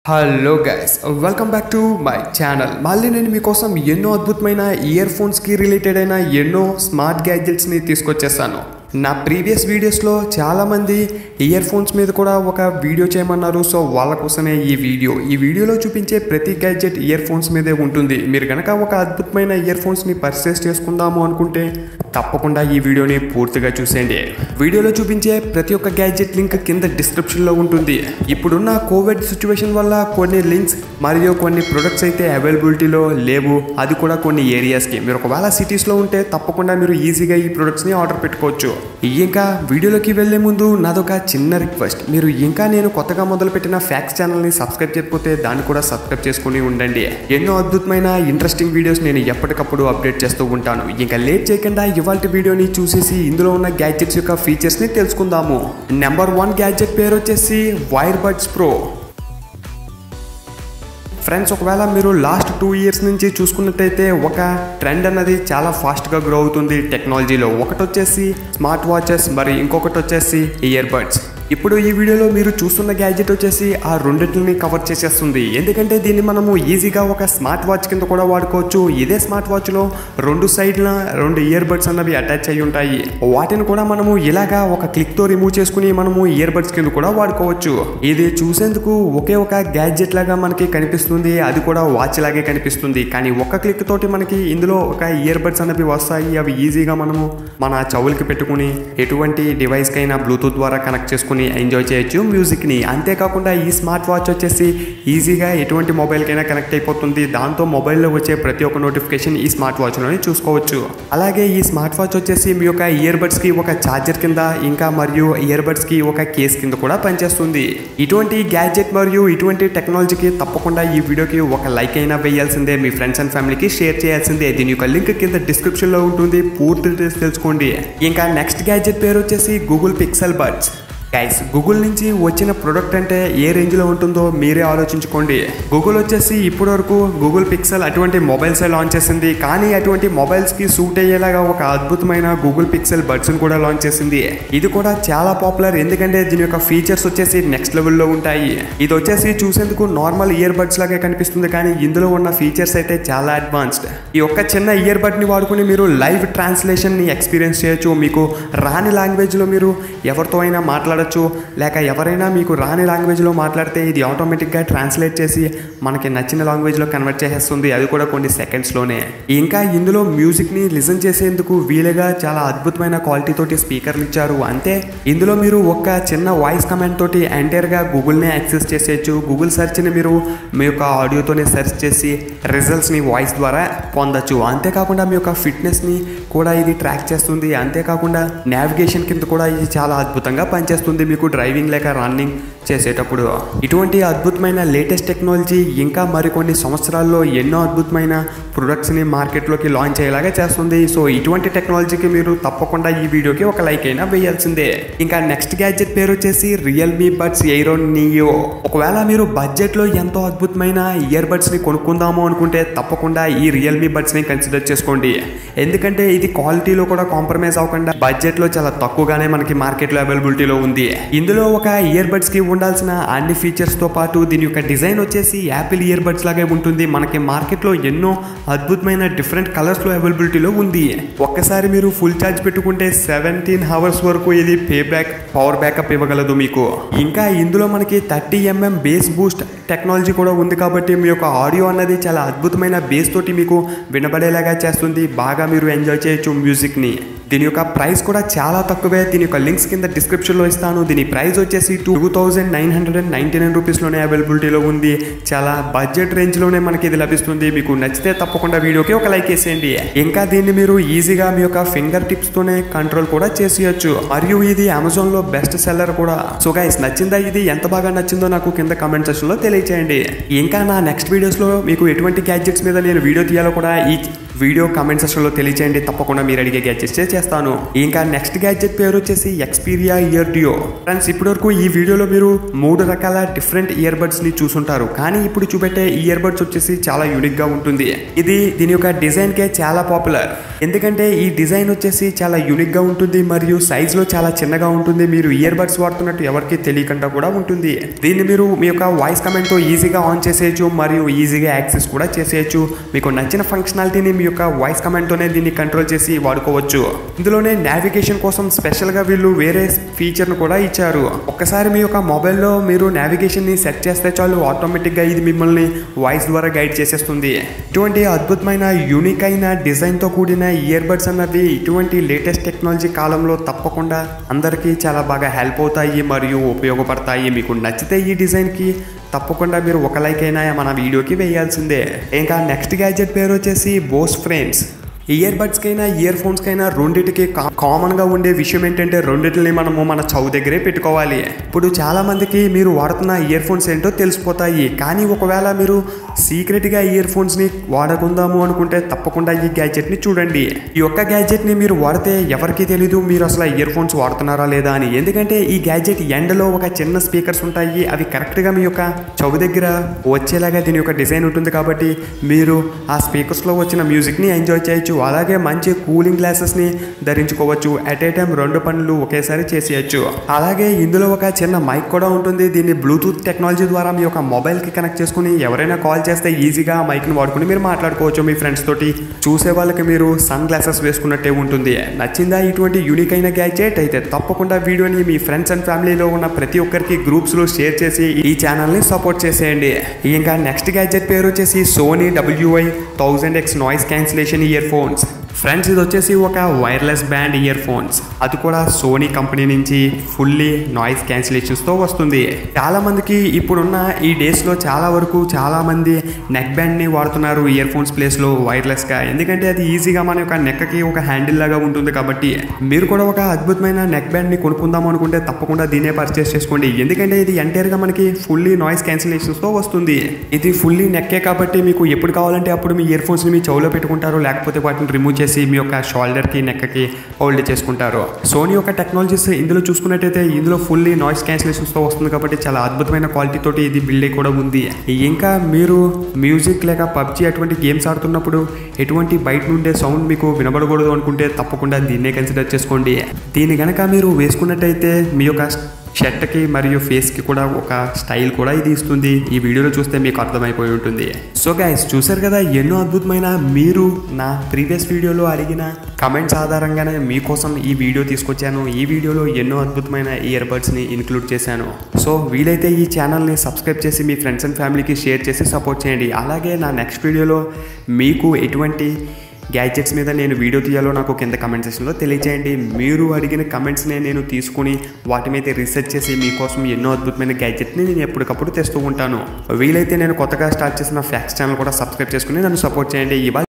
hello guys welcome back to my channel మళ్ళీ నేను మీకోసం ఎన్నో అద్భుతమైన ఇయర్ ఫోన్స్కి రిలేటెడ్ అయిన ఎన్నో స్మార్ట్ గ్యాడ్జెట్స్ని తీసుకొచ్చేసాను నా ప్రీవియస్ వీడియోస్లో చాలామంది ఇయర్ ఫోన్స్ మీద కూడా ఒక వీడియో చేయమన్నారు సో వాళ్ళ కోసమే ఈ వీడియో ఈ వీడియోలో చూపించే ప్రతి గ్యాడ్జెట్ ఇయర్ ఫోన్స్ మీదే ఉంటుంది మీరు కనుక ఒక అద్భుతమైన ఇయర్ ఫోన్స్ని పర్చేస్ చేసుకుందాము అనుకుంటే తప్పకుండా ఈ వీడియోని పూర్తిగా చూసేయండి వీడియోలో చూపించే ప్రతి ఒక్క గ్యాడ్జెట్ లింక్ కింద డిస్క్రిప్షన్లో ఉంటుంది ఇప్పుడున్న కోవిడ్ సిచ్యువేషన్ వల్ల కొన్ని లింక్స్ మరియు కొన్ని ప్రొడక్ట్స్ అయితే అవైలబిలిటీలో లేవు అది కూడా కొన్ని ఏరియాస్కి మీరు ఒకవేళ సిటీస్లో ఉంటే తప్పకుండా మీరు ఈజీగా ఈ ప్రొడక్ట్స్ని ఆర్డర్ పెట్టుకోవచ్చు ఇంకా వీడియోలోకి వెళ్లే ముందు నాదొక చిన్న రిక్వెస్ట్ మీరు ఇంకా నేను కొత్తగా మొదలుపెట్టిన ఫ్యాక్స్ ఛానల్ని సబ్స్క్రైబ్ చేయకపోతే దాన్ని కూడా సబ్స్క్రైబ్ చేసుకుని ఉండండి ఎన్నో అద్భుతమైన ఇంట్రెస్టింగ్ వీడియోస్ నేను ఎప్పటికప్పుడు అప్డేట్ చేస్తూ ఉంటాను ఇంకా లేట్ చేయకుండా ఇవాళ వీడియోని చూసేసి ఇందులో ఉన్న గ్యాడ్జెట్స్ యొక్క ఫీచర్స్ని తెలుసుకుందాము నెంబర్ వన్ గ్యాడ్జెట్ పేరు వచ్చేసి వైర్ బడ్స్ ప్రో ఫ్రెండ్స్ ఒకవేళ మీరు లాస్ట్ టూ ఇయర్స్ నుంచి చూసుకున్నట్టయితే ఒక ట్రెండ్ అన్నది చాలా ఫాస్ట్గా గ్రో అవుతుంది టెక్నాలజీలో ఒకటి వచ్చేసి స్మార్ట్ వాచెస్ మరి ఇంకొకటి వచ్చేసి ఇయర్ బడ్స్ ఇప్పుడు ఈ వీడియోలో మీరు చూస్తున్న గ్యాడ్జెట్ వచ్చేసి ఆ రెండింటిని కవర్ చేసేస్తుంది ఎందుకంటే దీన్ని మనము ఈజీగా ఒక స్మార్ట్ వాచ్ కింద కూడా వాడుకోవచ్చు ఇదే స్మార్ట్ వాచ్లో రెండు సైడ్ల రెండు ఇయర్ బడ్స్ అన్నవి అటాచ్ అయి ఉంటాయి వాటిని కూడా మనము ఇలాగా ఒక క్లిక్తో రిమూవ్ చేసుకుని మనము ఇయర్ బడ్స్ కింద కూడా వాడుకోవచ్చు ఇది చూసేందుకు ఒకే ఒక గ్యాడ్జెట్ లాగా మనకి కనిపిస్తుంది అది కూడా వాచ్ లాగే కనిపిస్తుంది కానీ ఒక్క క్లిక్ తోటి మనకి ఇందులో ఒక ఇయర్ బడ్స్ అనేవి వస్తాయి అవి ఈజీగా మనము మన చెవులకి పెట్టుకుని ఎటువంటి డివైస్కైనా బ్లూటూత్ ద్వారా కనెక్ట్ చేసుకుని ఎంజాయ్ చేయొచ్చు మ్యూజిక్ని అంతేకాకుండా ఈ స్మార్ట్ వాచ్ వచ్చేసి ఈజీగా ఎటువంటి మొబైల్కైనా కనెక్ట్ అయిపోతుంది దాంతో మొబైల్లో వచ్చే ప్రతి ఒక్క నోటిఫికేషన్ ఈ స్మార్ట్ వాచ్లోనే చూసుకోవచ్చు అలాగే ఈ స్మార్ట్ వాచ్ వచ్చేసి మీ యొక్క ఇయర్ బడ్స్కి ఒక ఛార్జర్ కింద ఇంకా మరియు ఇయర్ బడ్స్కి ఒక కేస్ కింద కూడా పనిచేస్తుంది ఇటువంటి గ్యాడ్జెట్ మరియు ఇటువంటి టెక్నాలజీకి తప్పకుండా ఈ వీడియోకి ఒక లైక్ అయినా వేయాల్సిందే మీ ఫ్రెండ్స్ అండ్ ఫ్యామిలీకి షేర్ చేయాల్సిందే దీని యొక్క లింక్ కింద డిస్క్రిప్షన్లో ఉంటుంది పూర్తి డీటెయిల్స్ తెలుసుకోండి ఇంకా నెక్స్ట్ గ్యాడ్జెట్ పేరు వచ్చేసి Google Pixel Buds guys Google నుంచి వచ్చిన ప్రోడక్ట్ అంటే ఏ రేంజ్లో ఉంటుందో మీరే ఆలోచించుకోండి గూగుల్ వచ్చేసి ఇప్పటి వరకు గూగుల్ పిక్సెల్ అటువంటి మొబైల్సే లాంచ్ చేసింది కానీ అటువంటి మొబైల్స్కి సూట్ అయ్యేలాగా ఒక అద్భుతమైన గూగుల్ పిక్సెల్ బడ్స్ని కూడా లాంచ్ చేసింది ఇది కూడా చాలా పాపులర్ ఎందుకంటే దీని యొక్క ఫీచర్స్ వచ్చేసి నెక్స్ట్ లెవెల్లో ఉంటాయి ఇది వచ్చేసి చూసేందుకు నార్మల్ ఇయర్ బడ్స్ లాగే కనిపిస్తుంది కానీ ఇందులో ఉన్న ఫీచర్స్ అయితే చాలా అడ్వాన్స్డ్ ఈ ఒక్క చిన్న ఇయర్ బడ్ని వాడుకుని మీరు లైవ్ ట్రాన్స్లేషన్ని ఎక్స్పీరియన్స్ చేయొచ్చు మీకు రాని లాంగ్వేజ్లో మీరు ఎవరితో అయినా మాట్లాడ మాట్లాడచ్చు లేక ఎవరైనా మీకు రాని లాంగ్వేజ్లో మాట్లాడితే ఇది ఆటోమేటిక్గా ట్రాన్స్లేట్ చేసి మనకి నచ్చిన లాంగ్వేజ్లో కన్వర్ట్ చేసేస్తుంది అది కూడా కొన్ని సెకండ్స్లోనే ఇంకా ఇందులో మ్యూజిక్ని లిజన్ చేసేందుకు వీలుగా చాలా అద్భుతమైన క్వాలిటీ తోటి స్పీకర్లు ఇచ్చారు అంతే ఇందులో మీరు ఒక చిన్న వాయిస్ కమాండ్ తోటి ఎంటైర్గా గూగుల్నే యాక్సెస్ చేసేయచ్చు గూగుల్ సెర్చ్ని మీరు మీ యొక్క ఆడియోతోనే సెర్చ్ చేసి రిజల్ట్స్ని వాయిస్ ద్వారా పొందొచ్చు అంతేకాకుండా మీ యొక్క ఫిట్నెస్ని కూడా ఇది ట్రాక్ చేస్తుంది అంతేకాకుండా నావిగేషన్ కింద కూడా ఇది చాలా అద్భుతంగా పనిచేస్తుంది మీకు డ్రైవింగ్ లేక రన్నింగ్ చేసేటప్పుడు ఇటువంటి అద్భుతమైన లేటెస్ట్ టెక్నాలజీ ఇంకా మరికొన్ని సంవత్సరాల్లో ఎన్నో అద్భుతమైన ప్రొడక్ట్స్ని మార్కెట్లోకి లాంచ్ అయ్యేలాగా చేస్తుంది సో ఇటువంటి టెక్నాలజీకి మీరు తప్పకుండా ఈ వీడియోకి ఒక లైక్ అయినా వేయాల్సిందే ఇంకా నెక్స్ట్ గ్యాడ్జెట్ పేరు వచ్చేసి రియల్మీ బడ్స్ ఎయిరో నియో ఒకవేళ మీరు బడ్జెట్లో ఎంతో అద్భుతమైన ఇయర్ బడ్స్ని కొనుక్కుందాము అనుకుంటే తప్పకుండా ఈ రియల్మీ బడ్స్ని కన్సిడర్ చేసుకోండి ఎందుకంటే ఇది క్వాలిటీలో కూడా కాంప్రమైజ్ అవ్వకుండా బడ్జెట్లో చాలా తక్కువగానే మనకి మార్కెట్లో అవైలబిలిటీలో ఉంది ఇందులో ఒక ఇయర్ బడ్స్ కి ఉండాల్సిన అన్ని ఫీచర్స్ తో పాటు దీని యొక్క డిజైన్ వచ్చేసి యాపిల్ ఇయర్ బడ్స్ లాగే ఉంటుంది మనకి మార్కెట్లో ఎన్నో అద్భుతమైన డిఫరెంట్ కలర్స్ లో అవైలబిలిటీలో ఉంది ఒక్కసారి మీరు ఫుల్ ఛార్జ్ పెట్టుకుంటే సెవెంటీన్ అవర్స్ వరకు ఇది పే బ్యాక్ పవర్ బ్యాకప్ ఇవ్వగలదు మీకు ఇంకా ఇందులో మనకి thirty MM bass boost technology కూడా ఉంది కాబట్టి మీ యొక్క ఆడియో అన్నది చాలా అద్భుతమైన బేస్ తోటి మీకు వినబడేలాగా చేస్తుంది బాగా మీరు ఎంజాయ్ చేయొచ్చు మ్యూజిక్ని దీని యొక్క ప్రైస్ కూడా చాలా తక్కువే దీని యొక్క లింక్స్ కింద డిస్క్రిప్షన్లో ఇస్తాను దీని ప్రైస్ వచ్చేసి two thousand nine hundred and ninety nine రూపీస్లోనే అవైలబిలిటీలో ఉంది చాలా బడ్జెట్ రేంజ్లోనే మనకి ఇది లభిస్తుంది మీకు నచ్చితే తప్పకుండా వీడియోకి ఒక లైక్ వేసేయండి ఇంకా దీన్ని మీరు ఈజీగా మీ యొక్క ఫింగర్ టిప్స్తోనే కంట్రోల్ కూడా చేసేయచ్చు మరియు ఇది అమెజాన్లో బెస్ట్ సెల్లర్ కూడా సో గైస్ నచ్చిందా ఇది ఎంత బాగా నచ్చిందో నాకు కింద కామెంట్ సెక్షన్లో తెలియచేయండి ఇంకా నా నెక్స్ట్ వీడియోస్లో మీకు ఎటువంటి గ్యాడ్జెట్స్ మీద నేను వీడియో తీయాలో కూడా ఈ వీడియో కామెంట్ సెక్షన్లో తెలియచేయండి తప్పకుండా మీరు అడిగే గ్యాడ్జెట్స్ చేస్తాను ఇంకా నెక్స్ట్ గ్యాడ్జెట్ పేరు వచ్చేసి ఎక్స్పీరియా ఇయర్ డియో ఫ్రెండ్స్ ఇప్పటివరకు ఈ వీడియోలో మీరు మూడు రకాల డిఫరెంట్ ఇయర్ బడ్స్ ని చూసుంటారు కానీ ఇప్పుడు చూపెట్టే ఇయర్ బడ్స్ వచ్చేసి చాలా యూనిక్ గా ఉంటుంది ఇది దీని యొక్క డిజైన్ కే చాలా పాపులర్ ఎందుకంటే ఈ డిజైన్ వచ్చేసి చాలా యూనిక్ గా ఉంటుంది మరియు సైజ్ లో చాలా చిన్నగా ఉంటుంది మీరు ఇయర్ బడ్స్ వాడుతున్నట్టు ఎవరికి తెలియకుండా కూడా ఉంటుంది దీన్ని మీరు మీ యొక్క వాయిస్ కమెంట్ తో ఈజీగా ఆన్ చేసేయచ్చు మరియు ఈజీగా యాక్సెస్ కూడా చేసేయచ్చు మీకు నచ్చిన ఫంక్షనాలిటీని మీ యొక్క వాయిస్ కమెంట్ తోనే దీన్ని కంట్రోల్ చేసి వాడుకోవచ్చు ఇందులోనే నావిగేషన్ కోసం స్పెషల్ గా వీళ్ళు వేరే ఫీచర్ ను కూడా ఇచ్చారు ఒక్కసారి మీ యొక్క మొబైల్లో మీరు నావిగేషన్ ని సెట్ చేస్తే చాలు ఆటోమేటిక్ గా ఇది మిమ్మల్ని వాయిస్ ద్వారా గైడ్ చేసేస్తుంది ఇటువంటి అద్భుతమైన యూనిక్ అయిన డిజైన్ తో కూడిన ఇయర్ బడ్స్ అన్నవి ఇటువంటి లేటెస్ట్ టెక్నాలజీ కాలంలో తప్పకుండా అందరికీ చాలా బాగా హెల్ప్ అవుతాయి మరియు ఉపయోగపడతాయి మీకు నచ్చితే ఈ డిజైన్కి తప్పకుండా మీరు ఒక లైక్ అయినా మన వీడియోకి వేయాల్సిందే ఇంకా నెక్స్ట్ గ్యాడ్జెట్ పేరు వచ్చేసి బోస్ ఫ్రేమ్స్ ఇయర్ బడ్స్కైనా ఇయర్ ఫోన్స్కైనా రెండింటికి కా- కామన్గా ఉండే విషయం ఏంటంటే రెండింటిని మనము మన చౌ దగ్గరే పెట్టుకోవాలి ఇప్పుడు చాలా మందికి మీరు వాడుతున్న ఇయర్ ఫోన్స్ ఏంటో తెలిసిపోతాయి కానీ ఒకవేళ మీరు సీక్రెట్గా ఇయర్ ఫోన్స్ని వాడకుందాము అనుకుంటే తప్పకుండా ఈ గ్యాడ్జెట్ని చూడండి ఈ యొక్క గ్యాడ్జెట్ని మీరు వాడితే ఎవరికి తెలీదు మీరు అసలు ఇయర్ ఫోన్స్ వాడుతున్నారా లేదా అని ఎందుకంటే ఈ గ్యాడ్జెట్ ఎండలో ఒక చిన్న స్పీకర్స్ ఉంటాయి అవి కరెక్ట్గా మీ యొక్క చౌ దగ్గర వచ్చేలాగా దీని యొక్క డిజైన్ ఉంటుంది కాబట్టి మీరు ఆ స్పీకర్స్లో వచ్చిన మ్యూజిక్ని ఎంజాయ్ చేయొచ్చు అలాగే మంచి కూలింగ్ గ్లాసెస్ని ధరించుకోవచ్చు అట్ ఏ టైం రెండు పనులు ఒకేసారి చేసేయచ్చు అలాగే ఇందులో ఒక చిన్న మైక్ కూడా ఉంటుంది దీన్ని బ్లూటూత్ టెక్నాలజీ ద్వారా మీ యొక్క మొబైల్కి కనెక్ట్ చేసుకుని ఎవరైనా కాల్ చేస్తే ఈజీగా ఆ మైక్ని వాడుకుని మీరు మాట్లాడుకోవచ్చు మీ ఫ్రెండ్స్ తోటి చూసే వాళ్ళకి మీరు సన్ గ్లాసెస్ వేసుకున్నట్టే ఉంటుంది నచ్చిందా ఇటువంటి యూనిక్ అయిన గ్యాడ్జెట్ అయితే తప్పకుండా వీడియోని మీ ఫ్రెండ్స్ అండ్ ఫ్యామిలీలో ఉన్న ప్రతి ఒక్కరికి గ్రూప్స్లో షేర్ చేసి ఈ ఛానల్ని సపోర్ట్ చేసేయండి ఇంకా నెక్స్ట్ గ్యాడ్జెట్ పేరు వచ్చేసి Sony WI thousand X noise cancellation earphones friends ఇది వచ్చేసి ఒక వైర్లెస్ బ్యాండ్ ఇయర్ ఫోన్స్ అది కూడా సోనీ కంపెనీ నుంచి ఫుల్లీ నాయిస్ క్యాన్సిలేషన్స్తో వస్తుంది చాలా మందికి ఇప్పుడున్న ఈ డేస్లో చాలా వరకు చాలా మంది నెక్ బ్యాండ్ని వాడుతున్నారు ఇయర్ ఫోన్స్ ప్లేస్లో వైర్లెస్గా ఎందుకంటే అది ఈజీగా మన యొక్క నెక్కకి ఒక హ్యాండిల్ లాగా ఉంటుంది కాబట్టి మీరు కూడా ఒక అద్భుతమైన నెక్ బ్యాండ్ని కొనుక్కుందాం అనుకుంటే తప్పకుండా దీనే పర్చేస్ చేసుకోండి ఎందుకంటే ఇది ఎంటైర్గా మనకి ఫుల్లీ నాయిస్ క్యాన్సిలేషన్స్తో వస్తుంది ఇది ఫుల్లీ నెక్కే కాబట్టి మీకు ఎప్పుడు కావాలంటే అప్పుడు మీ ఇయర్ ఫోన్స్ని మీ చెవులో పెట్టుకుంటారు లేకపోతే వాటిని రిమూవ్ చేసి మీ యొక్క షోల్డర్కి నెక్కకి హోల్డ్ చేసుకుంటారు సోనీ యొక్క టెక్నాలజీస్ ఇందులో చూసుకున్నట్టయితే ఇందులో ఫుల్లీ నాయిస్ క్యాన్సిలేషన్స్తో వస్తుంది కాబట్టి చాలా అద్భుతమైన క్వాలిటీ తోటి ఇది బిల్డ్ అయి కూడా ఉంది ఇంకా మీరు మ్యూజిక్ లేక పబ్జి అటువంటి గేమ్స్ ఆడుతున్నప్పుడు ఎటువంటి బయట నుండే సౌండ్ మీకు వినబడకూడదు అనుకుంటే తప్పకుండా దీన్నే కన్సిడర్ చేసుకోండి దీన్ని గనక మీరు వేసుకున్నట్టయితే మీ యొక్క షర్ట్కి మరియు ఫేస్కి కూడా ఒక స్టైల్ కూడా ఇది ఇస్తుంది ఈ వీడియోలో చూస్తే మీకు అర్థమైపోయి ఉంటుంది సో గైస్ చూసారు కదా ఎన్నో అద్భుతమైన మీరు నా ప్రీవియస్ వీడియోలో అడిగిన కమెంట్స్ ఆధారంగానే మీకోసం ఈ వీడియో తీసుకొచ్చాను ఈ వీడియోలో ఎన్నో అద్భుతమైన ఇయర్ బడ్స్ని ఇన్క్లూడ్ చేశాను సో వీలైతే ఈ ఛానల్ని సబ్స్క్రైబ్ చేసి మీ ఫ్రెండ్స్ అండ్ ఫ్యామిలీకి షేర్ చేసి సపోర్ట్ చేయండి అలాగే నా నెక్స్ట్ వీడియోలో మీకు ఎటువంటి గ్యాడ్జెట్స్ మీద నేను వీడియో తీయాలో నాకు కింద కమెంట్ సెక్షన్లో తెలియజేయండి మీరు అడిగిన కమెంట్స్నే నేను తీసుకుని వాటి మీద రీసెర్చ్ చేసి మీకోసం ఎన్నో అద్భుతమైన గ్యాడ్జెట్ని నేను ఎప్పటికప్పుడు తెస్తూ ఉంటాను వీలైతే నేను కొత్తగా స్టార్ట్ చేసిన ఫ్యాక్స్ ఛానల్ కూడా సబ్స్క్రైబ్ చేసుకుని నన్ను సపోర్ట్ చేయండి ఇవాళ